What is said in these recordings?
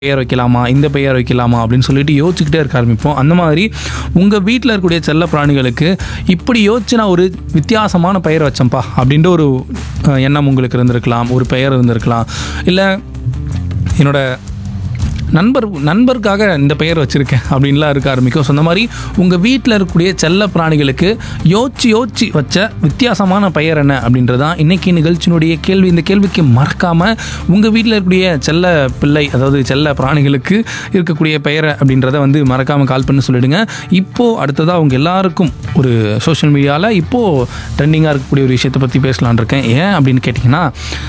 பெயர் வைக்கலாமா இந்த பெயர் வைக்கலாமா அப்படின்னு சொல்லிட்டு யோசிச்சுக்கிட்டே இருக்க ஆரம்பிப்போம் அந்த மாதிரி உங்கள் வீட்டில் இருக்கக்கூடிய செல்ல பிராணிகளுக்கு இப்படி யோசிச்சு நான் ஒரு வித்தியாசமான பெயர் வச்சேன்ப்பா அப்படின்ற ஒரு அஹ், எண்ணம் உங்களுக்கு இருந்திருக்கலாம் ஒரு பெயர் இருந்திருக்கலாம் இல்லை என்னோட நண்பர் நண்பருக்காக இந்த பெயர் வச்சுருக்கேன் அப்படின்லாம் இருக்க ஆரம்பிக்கும் ஸோ அந்த மாதிரி உங்கள் வீட்டில் இருக்கக்கூடிய செல்ல பிராணிகளுக்கு யோசிச்சு யோசிச்சு வச்ச வித்தியாசமான பெயர் என்ன அப்படின்றது தான் இன்றைக்கி நிகழ்ச்சியினுடைய கேள்வி இந்த கேள்விக்கு மறக்காமல் உங்கள் வீட்டில் இருக்கக்கூடிய செல்ல பிள்ளை அதாவது செல்ல பிராணிகளுக்கு இருக்கக்கூடிய பெயரை அப்படின்றத வந்து மறக்காமல் கால் பண்ணி சொல்லிடுங்க இப்போது அடுத்ததாக அவங்க எல்லாருக்கும் ஒரு சோஷியல் மீடியாவில் இப்போது ட்ரெண்டிங்காக இருக்கக்கூடிய ஒரு விஷயத்தை பற்றி பேசலான் இருக்கேன் ஏன் அப்படின்னு கேட்டிங்கன்னா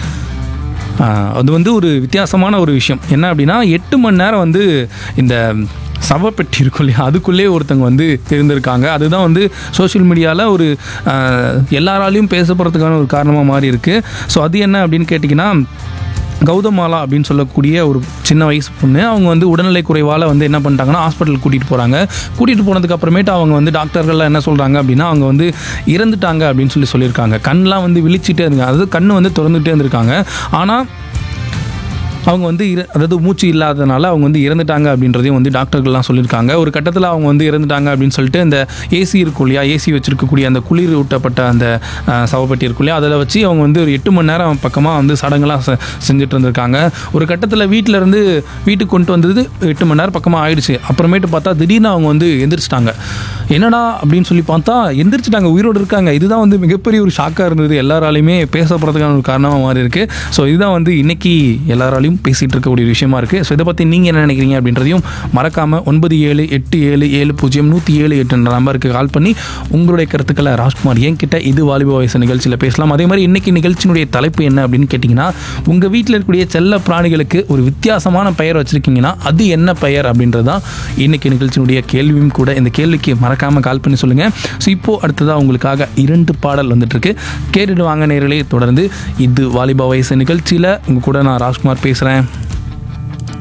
ஆஹ் அது வந்து ஒரு வித்தியாசமான ஒரு விஷயம் என்ன அப்படின்னா எட்டு மணி நேரம் வந்து இந்த சவப்பெட்டி இருக்கும் இல்லையா அதுக்குள்ளே ஒருத்தங்க வந்து இருந்திருக்காங்க அதுதான் வந்து சோஷியல் மீடியாவில் ஒரு ஆஹ், எல்லாராலையும் பேசப்படுறதுக்கான ஒரு காரணமாக மாறி இருக்குது ஸோ அது என்ன அப்படின்னு கேட்டிங்கன்னா கௌதமாலா அப்படின்னு சொல்லக்கூடிய ஒரு சின்ன வயசு பொண்ணு அவங்க வந்து உடல்நிலை குறைவால் வந்து என்ன பண்ணிட்டாங்கன்னா ஹாஸ்பிட்டல் கூட்டிகிட்டு போகிறாங்க கூட்டிகிட்டு போனதுக்கு அப்புறமேட்டு அவங்க வந்து டாக்டர்கள்லாம் என்ன சொல்கிறாங்க அப்படின்னா அவங்க வந்து இறந்துட்டாங்க அப்படின்னு சொல்லி சொல்லியிருக்காங்க கண்ணெலாம் வந்து விழிச்சிட்டே இருக்காங்க அதாவது கண்ணு வந்து திறந்துகிட்டே இருந்திருக்காங்க ஆனால் அவங்க வந்து இற அதாவது மூச்சு இல்லாதனால அவங்க வந்து இறந்துட்டாங்க அப்படின்றதையும் வந்து டாக்டர்கள்லாம் சொல்லியிருக்காங்க ஒரு கட்டத்தில் அவங்க வந்து இறந்துட்டாங்க அப்படின்னு சொல்லிட்டு இந்த ஏசி இருக்கும் இல்லையா ஏசி வச்சிருக்கக்கூடிய அந்த குளிர் ஊட்டப்பட்ட அந்த அஹ், சவப்பெட்டி இருக்கும் இல்லையா அதில் வச்சு அவங்க வந்து ஒரு எட்டு மணி நேரம் பக்கமாக வந்து சடங்கெல்லாம் செ- செஞ்சுட்டு இருந்திருக்காங்க ஒரு கட்டத்தில் வீட்டில் இருந்து வீட்டுக்கு கொண்டு வந்தது எட்டு மணி நேரம் பக்கமாக ஆயிடுச்சு அப்புறமேட்டு பார்த்தா திடீர்னு அவங்க வந்து எந்திரிச்சிட்டாங்க என்னடா அப்படின்னு சொல்லி பார்த்தா எந்திரிச்சிட்டாங்க உயிரோடு இருக்காங்க இதுதான் வந்து மிகப்பெரிய ஒரு ஷாக்காக இருந்தது எல்லாராலையுமே பேசப்படுறதுக்கான ஒரு காரணமாக மாறி இருக்கு ஸோ இதுதான் வந்து இன்னைக்கு எல்லாராலையும் பேசிகிட்டு இருக்கக்கூடிய ஒரு விஷயமா இருக்குது ஸோ இதை பற்றி நீங்கள் என்ன நினைக்கிறீங்க அப்படின்றதையும் மறக்காமல் ஒன்பது ஏழு எட்டு ஏழு ஏழு பூஜ்ஜியம் நூற்றி ஏழு எட்டு நம்பருக்கு கால் பண்ணி உங்களுடைய கருத்துக்களை ராஜ்குமார் என்கிட்ட இது வாலிப வயசு நிகழ்ச்சியில் பேசலாம் அதே மாதிரி இன்னைக்கு நிகழ்ச்சியினுடைய தலைப்பு என்ன அப்படின்னு கேட்டிங்கன்னா உங்கள் வீட்டில் இருக்கக்கூடிய செல்ல பிராணிகளுக்கு ஒரு வித்தியாசமான பெயர் வச்சுருக்கீங்கன்னா அது என்ன பெயர் அப்படின்றது தான் இன்னைக்கு நிகழ்ச்சியினுடைய கேள்வியும் கூட இந்த கேள்விக்கு மறக்காமல் கால் பண்ணி சொல்லுங்கள் ஸோ இப்போது அடுத்ததாக உங்களுக்காக இரண்டு பாடல் வந்துட்டுருக்கு கேட்டுட்டு வாங்க நேர்களே தொடர்ந்து இது வாலிபா வயசு நிகழ்ச்சியில் உங்கள் கூட நான் ராஜ்குமார் பேசுகிறேன்